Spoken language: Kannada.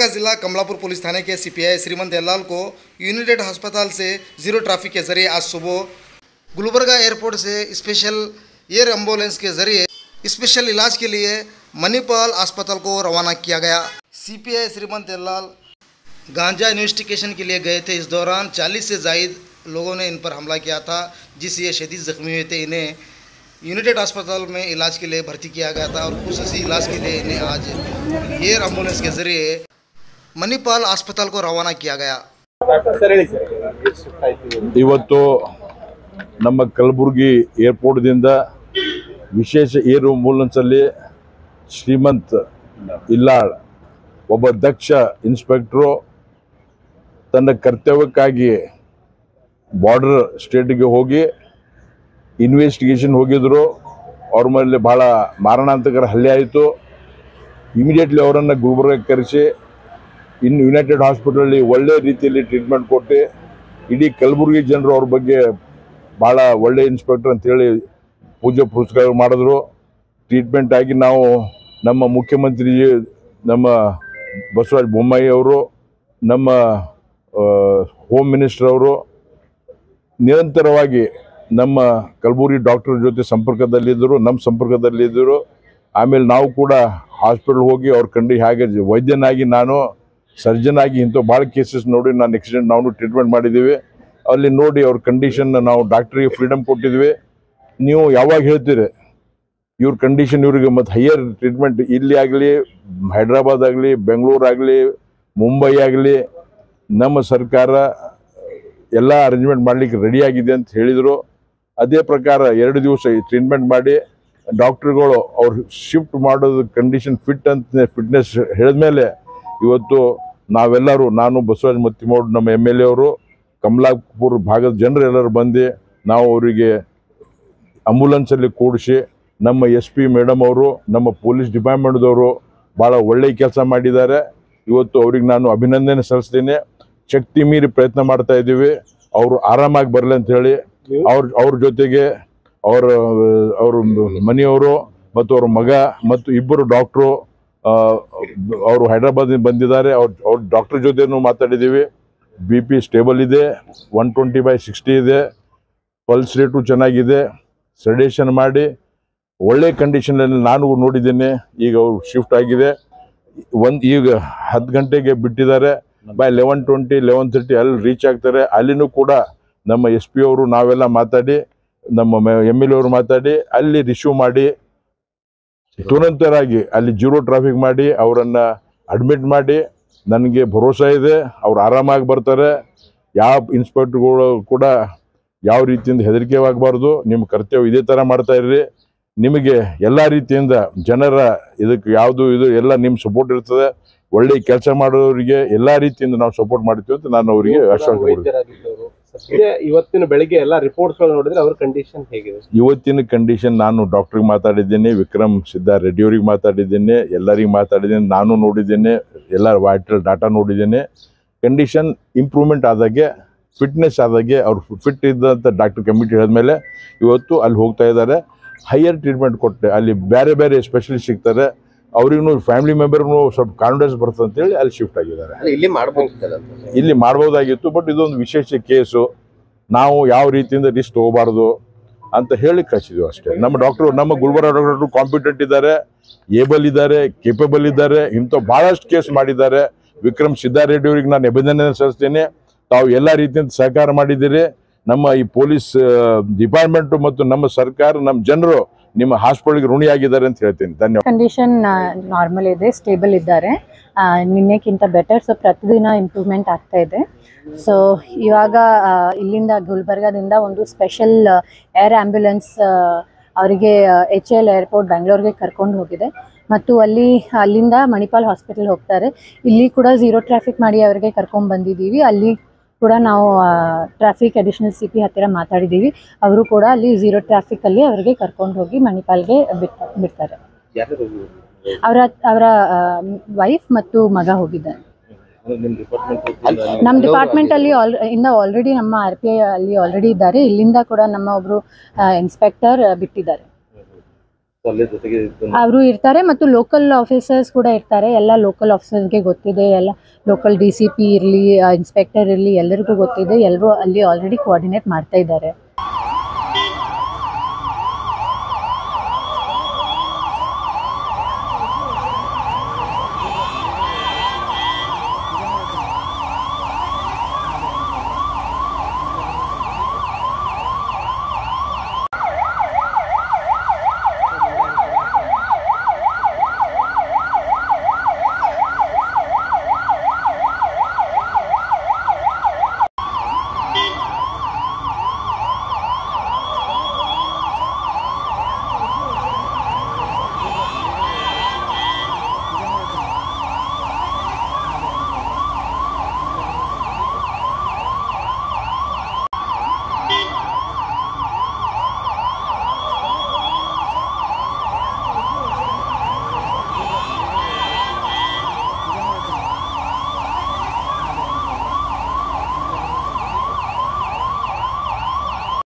गुलबर्गा जिला कमलापुर पुलिस थाने के सीपीआई श्रीमंत दयाल को यूनाइटेड अस्पताल से जीरो ट्रैफिक के जरिए आज सुबह गुलबर्गा एयरपोर्ट से स्पेशल एयर एम्बुलेंस के जरिए स्पेशल इलाज के लिए मणिपाल अस्पताल को रवाना किया गया सीपीआई श्रीमंत दयाल गांजा इन्वेस्टिगेशन के लिए गए थे इस दौरान 40 से जायद लोगों ने इन पर हमला किया था जिससे ये शदीद जख्मी हुए थे इन्हें यूनाइटेड अस्पताल में इलाज के लिए भर्ती किया गया था और खुसूसी इलाज के लिए इन्हें आज एयर एम्बुलेंस के ज़रिए मणिपाल अस्पताल को रवाना किया गया ಸರ್ ಹೇಳಿ ಸರ್ ಎಷ್ಟು ಶಿಫ್ಟ್ ಆಯ್ತು ಇವತ್ತು ನಮ್ಮ ಕಲಬುರಗಿ ಏರ್ಪೋರ್ಟ್ದಿಂದ ವಿಶೇಷ ಏರ್ ಆಂಬುಲೆನ್ಸಲ್ಲಿ ಶ್ರೀಮಂತ್ ಇಲ್ಲಾಳ್ ಒಬ್ಬ ದಕ್ಷ ಇನ್ಸ್ಪೆಕ್ಟ್ರು ತನ್ನ ಕರ್ತವ್ಯಕ್ಕಾಗಿ ಬಾರ್ಡರ್ ಸ್ಟೇಟಿಗೆ ಹೋಗಿ ಇನ್ವೆಸ್ಟಿಗೇಷನ್ ಹೋಗಿದ್ರು ಅವ್ರ ಮೇಲೆ ಭಾಳ ಮಾರಣಾಂತಕರ ಹಲ್ಲೆ ಆಯಿತು ಇಮಿಡಿಯೇಟ್ಲಿ ಅವರನ್ನು ಗುಲ್ಬರ್ಗಕ್ಕೆ ಕರೆಸಿ ಇನ್ನು ಯುನೈಟೆಡ್ ಹಾಸ್ಪಿಟಲಲ್ಲಿ ಒಳ್ಳೆ ರೀತಿಯಲ್ಲಿ ಟ್ರೀಟ್ಮೆಂಟ್ ಕೊಟ್ಟು ಇಡೀ ಕಲಬುರಗಿ ಜನರು ಅವ್ರ ಬಗ್ಗೆ ಭಾಳ ಒಳ್ಳೆ ಇನ್ಸ್ಪೆಕ್ಟರ್ ಅಂತೇಳಿ ಪೂಜೆ ಪುರಸ್ಕಾರ ಮಾಡಿದ್ರು ಟ್ರೀಟ್ಮೆಂಟ್ ಆಗಿ ನಾವು ನಮ್ಮ ಮುಖ್ಯಮಂತ್ರಿ ನಮ್ಮ ಬಸವರಾಜ ಬೊಮ್ಮಾಯಿ ಅವರು ನಮ್ಮ ಹೋಮ್ ಮಿನಿಸ್ಟರ್ ಅವರು ನಿರಂತರವಾಗಿ ನಮ್ಮ ಕಲಬುರಗಿ ಡಾಕ್ಟರ್ ಜೊತೆ ಸಂಪರ್ಕದಲ್ಲಿದ್ದರು ನಮ್ಮ ಸಂಪರ್ಕದಲ್ಲಿದ್ದರು ಆಮೇಲೆ ನಾವು ಕೂಡ ಹಾಸ್ಪಿಟಲ್ ಹೋಗಿ ಅವ್ರ ಕಂಡು ಹೇಗೆ ವೈದ್ಯನಾಗಿ ನಾನು ಸರ್ಜನ್ ಆಗಿ ಇಂಥ ಭಾಳ ಕೇಸಸ್ ನೋಡಿ ನಾನು ಆಕ್ಸಿಡೆಂಟ್ ನಾವು ಟ್ರೀಟ್ಮೆಂಟ್ ಮಾಡಿದ್ದೀವಿ ಅಲ್ಲಿ ನೋಡಿ ಅವ್ರ ಕಂಡೀಷನ್ ನಾವು ಡಾಕ್ಟ್ರಿಗೆ ಫ್ರೀಡಮ್ ಕೊಟ್ಟಿದ್ವಿ ನೀವು ಯಾವಾಗ ಹೇಳ್ತೀರಿ ಇವ್ರ ಕಂಡೀಷನ್ ಇವ್ರಿಗೆ ಮತ್ತು ಹೈಯರ್ ಟ್ರೀಟ್ಮೆಂಟ್ ಇಲ್ಲಿ ಆಗಲಿ ಹೈದ್ರಾಬಾದ್ ಆಗಲಿ ಬೆಂಗಳೂರು ಆಗಲಿ ಮುಂಬೈ ಆಗಲಿ ನಮ್ಮ ಸರ್ಕಾರ ಎಲ್ಲ ಅರೇಂಜ್ಮೆಂಟ್ ಮಾಡಲಿಕ್ಕೆ ರೆಡಿ ಆಗಿದೆ ಅಂತ ಹೇಳಿದರು ಅದೇ ಪ್ರಕಾರ ಎರಡು ದಿವಸ ಟ್ರೀಟ್ಮೆಂಟ್ ಮಾಡಿ ಡಾಕ್ಟ್ರುಗಳು ಅವ್ರು ಶಿಫ್ಟ್ ಮಾಡೋದು ಕಂಡೀಷನ್ ಫಿಟ್ ಅಂತ ಫಿಟ್ನೆಸ್ ಹೇಳಿದ್ಮೇಲೆ ಇವತ್ತು ನಾವೆಲ್ಲರೂ ನಾನು ಬಸವರಾಜ ಮತ್ತಿಮೋಡ್ ನಮ್ಮ ಎಮ್ ಎಲ್ ಎ ಅವರು ಕಮಲಾಪುರ ಭಾಗದ ಜನರು ಎಲ್ಲರೂ ಬಂದು ನಾವು ಅವರಿಗೆ ಆಂಬುಲೆನ್ಸಲ್ಲಿ ಕೂಡಿಸಿ ನಮ್ಮ ಎಸ್ ಪಿ ಮೇಡಮ್ ಅವರು ನಮ್ಮ ಪೊಲೀಸ್ ಡಿಪಾರ್ಟ್ಮೆಂಟ್ದವರು ಭಾಳ ಒಳ್ಳೆಯ ಕೆಲಸ ಮಾಡಿದ್ದಾರೆ ಇವತ್ತು ಅವ್ರಿಗೆ ನಾನು ಅಭಿನಂದನೆ ಸಲ್ಲಿಸ್ತೀನಿ ಶಕ್ತಿ ಮೀರಿ ಪ್ರಯತ್ನ ಮಾಡ್ತಾ ಇದ್ದೀವಿ ಅವರು ಆರಾಮಾಗಿ ಬರಲಿ ಅಂತ ಹೇಳಿ ಅವ್ರ ಅವ್ರ ಜೊತೆಗೆ ಅವರ ಅವ್ರ ಮನೆಯವರು ಮತ್ತು ಅವ್ರ ಮಗ ಮತ್ತು ಇಬ್ಬರು ಡಾಕ್ಟ್ರು ಅವರು ಹೈದ್ರಾಬಾದಿಂದ ಬಂದಿದ್ದಾರೆ ಅವ್ರ ಅವ್ರ ಡಾಕ್ಟ್ರ್ ಜೊತೆನೂ ಮಾತಾಡಿದ್ದೀವಿ ಬಿ ಪಿ ಸ್ಟೇಬಲ್ ಇದೆ ಒನ್ ಟ್ವೆಂಟಿ ಬೈ ಸಿಕ್ಸ್ಟಿ ಇದೆ ಪಲ್ಸ್ ರೇಟು ಚೆನ್ನಾಗಿದೆ ಸೆಡೇಷನ್ ಮಾಡಿ ಒಳ್ಳೆ ಕಂಡೀಷನಲ್ಲಿ ನಾನು ನೋಡಿದ್ದೇನೆ ಈಗ ಅವ್ರು ಶಿಫ್ಟ್ ಆಗಿದೆ ಒಂದು ಈಗ ಹತ್ತು ಗಂಟೆಗೆ ಬಿಟ್ಟಿದ್ದಾರೆ by eleven twenty eleven thirty ಅಲ್ಲಿ ರೀಚ್ ಆಗ್ತಾರೆ ಅಲ್ಲಿನೂ ಕೂಡ ನಮ್ಮ ಎಸ್ ಪಿ ಅವರು ನಾವೆಲ್ಲ ಮಾತಾಡಿ ನಮ್ಮ ಎಮ್ ಎಲ್ ಎ ಅವರು ಮಾತಾಡಿ ಅಲ್ಲಿ ರಿಸೀವ್ ಮಾಡಿ ತುರಂತರಾಗಿ ಅಲ್ಲಿ ಜೀರೋ ಟ್ರಾಫಿಕ್ ಮಾಡಿ ಅವರನ್ನು ಅಡ್ಮಿಟ್ ಮಾಡಿ ನನಗೆ ಭರೋಸಾ ಇದೆ ಅವ್ರು ಆರಾಮಾಗಿ ಬರ್ತಾರೆ ಯಾವ ಇನ್ಸ್ಪೆಕ್ಟರ್ಗಳು ಕೂಡ ಯಾವ ರೀತಿಯಿಂದ ಹೆದರಿಕೆ ಆಗಬಾರ್ದು ನಿಮ್ಮ ಕರ್ತವ್ಯ ಇದೇ ಥರ ಮಾಡ್ತಾ ಇರ್ರಿ ನಿಮಗೆ ಎಲ್ಲ ರೀತಿಯಿಂದ ಜನರ ಇದಕ್ಕೆ ಯಾವುದು ಇದು ಎಲ್ಲ ನಿಮ್ಮ ಸಪೋರ್ಟ್ ಇರ್ತದೆ ಒಳ್ಳೆ ಕೆಲಸ ಮಾಡೋರಿಗೆ ಎಲ್ಲ ರೀತಿಯಿಂದ ನಾವು ಸಪೋರ್ಟ್ ಮಾಡ್ತೀವಿ ಅಂತ ನಾನು ಅವರಿಗೆ ಆಶ್ವಾಸ ಕೊಡ್ತೀನಿ ವೈದ್ಯರಾಗಿದ್ದವರು ಸದ್ಯ ಇವತ್ತಿನ ಬೆಳಿಗ್ಗೆ ಎಲ್ಲ ರಿಪೋರ್ಟ್ಸ್ ಗಳು ನೋಡಿದ್ರೆ ಅವ್ರ ಕಂಡೀಷನ್ ಹೇಗಿದೆ ಇವತ್ತಿನ ಕಂಡೀಷನ್ ನಾನು ಡಾಕ್ಟ್ರಿಗೆ ಮಾತಾಡಿದ್ದೀನಿ ವಿಕ್ರಮ್ ಸಿದ್ಧಾರ್ ರೆಡ್ಡಿ ಅವ್ರಿಗೆ ಮಾತಾಡಿದ್ದೀನಿ ಎಲ್ಲರಿಗೆ ಮಾತಾಡಿದ್ದೀನಿ ನಾನು ನೋಡಿದ್ದೇನೆ ಎಲ್ಲ ವೈಟಲ್ ಡಾಟಾ ನೋಡಿದ್ದೇನೆ ಕಂಡೀಷನ್ ಇಂಪ್ರೂವ್ಮೆಂಟ್ ಆದಾಗೆ ಫಿಟ್ನೆಸ್ ಆದಾಗೆ ಅವ್ರು ಫಿಟ್ ಇದ್ದಂಥ ಡಾಕ್ಟರ್ ಕಮಿಟಿ ಹೇಳಿದ್ಮೇಲೆ ಇವತ್ತು ಅಲ್ಲಿ ಹೋಗ್ತಾ ಇದ್ದಾರೆ ಹೈಯರ್ ಟ್ರೀಟ್ಮೆಂಟ್ ಕೊಟ್ಟೆ ಅಲ್ಲಿ ಬೇರೆ ಬೇರೆ ಸ್ಪೆಷಲಿಸ್ಟ್ ಸಿಗ್ತಾರೆ ಅವ್ರಿಗೂ ಫ್ಯಾಮಿಲಿ ಮೆಂಬರ್ಗೂ ಸ್ವಲ್ಪ ಕಾನ್ಫಿಡೆನ್ಸ್ ಬರ್ತದೆ ಅಂತೇಳಿ ಅಲ್ಲಿ ಶಿಫ್ಟ್ ಆಗಿದ್ದಾರೆ ಇಲ್ಲಿ ಮಾಡ್ಬೋದಿತ್ತಲ್ಲ ಇಲ್ಲಿ ಮಾಡ್ಬೋದಾಗಿತ್ತು ಬಟ್ ಇದೊಂದು ವಿಶೇಷ ಕೇಸು ನಾವು ಯಾವ ರೀತಿಯಿಂದ ರಿಸ್ಕ್ ತಗೋಬಾರ್ದು ಅಂತ ಹೇಳಿ ಕಳಿಸಿದ್ವಿ ಅಷ್ಟೇ ನಮ್ಮ ಡಾಕ್ಟ್ರು ನಮ್ಮ ಗುಲ್ಬರ್ಗ ಡಾಕ್ಟರ್ ಕಾಂಪಿಟೆಂಟ್ ಇದ್ದಾರೆ ಏಬಲ್ ಇದ್ದಾರೆ ಕೇಪಬಲ್ ಇದ್ದಾರೆ ಇಂಥ ಭಾಳಷ್ಟು ಕೇಸ್ ಮಾಡಿದ್ದಾರೆ ವಿಕ್ರಮ್ ಸಿದ್ದಾರೆಡ್ಡಿ ಅವರಿಗೆ ನಾನು ಅಭಿನಂದನೆ ಸಲ್ಲಿಸ್ತೀನಿ ತಾವು ಎಲ್ಲ ರೀತಿಯಿಂದ ಸಹಕಾರ ಮಾಡಿದ್ದೀರಿ ನಮ್ಮ ಈ ಪೊಲೀಸ್ ಡಿಪಾರ್ಟ್ಮೆಂಟು ಮತ್ತು ನಮ್ಮ ಸರ್ಕಾರ ನಮ್ಮ ಜನರು ನಿಮ್ಮ ಹಾಸ್ಪಿಟಲ್ಗೆ ಋಣಿಯಾಗಿದ್ದಾರೆ ಅಂತ ಹೇಳ್ತೀನಿ ಧನ್ಯವಾದ ಕಂಡೀಷನ್ ನಾರ್ಮಲ್ ಇದೆ ಸ್ಟೇಬಲ್ ಇದ್ದಾರೆ ಆ, ನಿನ್ನೆಕ್ಕಿಂತ ಬೆಟರ್ ಸೊ ಪ್ರತಿದಿನ ಇಂಪ್ರೂವ್ಮೆಂಟ್ ಆಗ್ತಾ ಇದೆ ಸೊ ಇವಾಗ ಆ, ಇಲ್ಲಿಂದ ಗುಲ್ಬರ್ಗಾದಿಂದ ಒಂದು ಸ್ಪೆಷಲ್ ಏರ್ ಆ್ಯಂಬ್ಯುಲೆನ್ಸ್ ಅವರಿಗೆ ಎಚ್ ಎಲ್ ಏರ್ಪೋರ್ಟ್ ಬೆಂಗಳೂರಿಗೆ ಕರ್ಕೊಂಡು ಹೋಗಿದೆ ಮತ್ತು ಅಲ್ಲಿ ಅಲ್ಲಿಂದ ಮಣಿಪಾಲ್ ಹಾಸ್ಪಿಟಲ್ ಹೋಗ್ತಾರೆ ಇಲ್ಲಿ ಕೂಡ ಝೀರೋ ಟ್ರಾಫಿಕ್ ಮಾಡಿ ಅವರಿಗೆ ಕರ್ಕೊಂಡು ಬಂದಿದ್ದೀವಿ ಅಲ್ಲಿ ಕೂಡ ನಾವು ಟ್ರಾಫಿಕ್ ಅಡಿಷನಲ್ ಸಿ ಪಿ ಹತ್ತಿರ ಮಾತಾಡಿದ್ದೀವಿ ಅವರು ಕೂಡ ಅಲ್ಲಿ ಝೀರೋ ಟ್ರಾಫಿಕಲ್ಲಿ ಅವರಿಗೆ ಕರ್ಕೊಂಡು ಹೋಗಿ ಮಣಿಪಾಲ್ಗೆ ಬಿಟ್ ಬಿಡ್ತಾರೆ ಯಾರು ಅವರ ಅವರ ವೈಫ್ ಮತ್ತು ಮಗ ಹೋಗಿದ್ದಾರೆ ನಿಮ್ಮ ಡಿಪಾರ್ಟ್ಮೆಂಟ್ ನಮ್ಮ ಡಿಪಾರ್ಟ್ಮೆಂಟ್ ಅಲ್ಲಿ ಆಲ್ ಇಂದ ಆಲ್ರೆಡಿ ನಮ್ಮ ಆರ್ ಪಿ ಐ ಅಲ್ಲಿ ಆಲ್ರೆಡಿ ಇದ್ದಾರೆ ಇಲ್ಲಿಂದ ಕೂಡ ನಮ್ಮ ಒಬ್ರು ಇನ್ಸ್ಪೆಕ್ಟರ್ ಬಿಟ್ಟಿದ್ದಾರೆ ಅಲ್ಲೇ ಜೊತೆಗೆ ಇದ್ದು ಅವರು ಇರ್ತಾರೆ ಮತ್ತು ಲೋಕಲ್ ಆಫೀಸರ್ಸ್ ಕೂಡ ಇರ್ತಾರೆ ಎಲ್ಲ ಲೋಕಲ್ ಆಫೀಸರ್ಸ್ಗೆ ಗೊತ್ತಿದೆ ಎಲ್ಲ ಲೋಕಲ್ ಡಿ ಸಿ ಪಿ ಇರಲಿ ಇನ್ಸ್ಪೆಕ್ಟರ್ ಇರಲಿ ಎಲ್ಲರಿಗೂ ಗೊತ್ತಿದೆ ಎಲ್ಲರೂ ಅಲ್ಲಿ ಆಲ್ರೆಡಿ ಕೋಆರ್ಡಿನೇಟ್ ಮಾಡ್ತಾ ಇದ್ದಾರೆ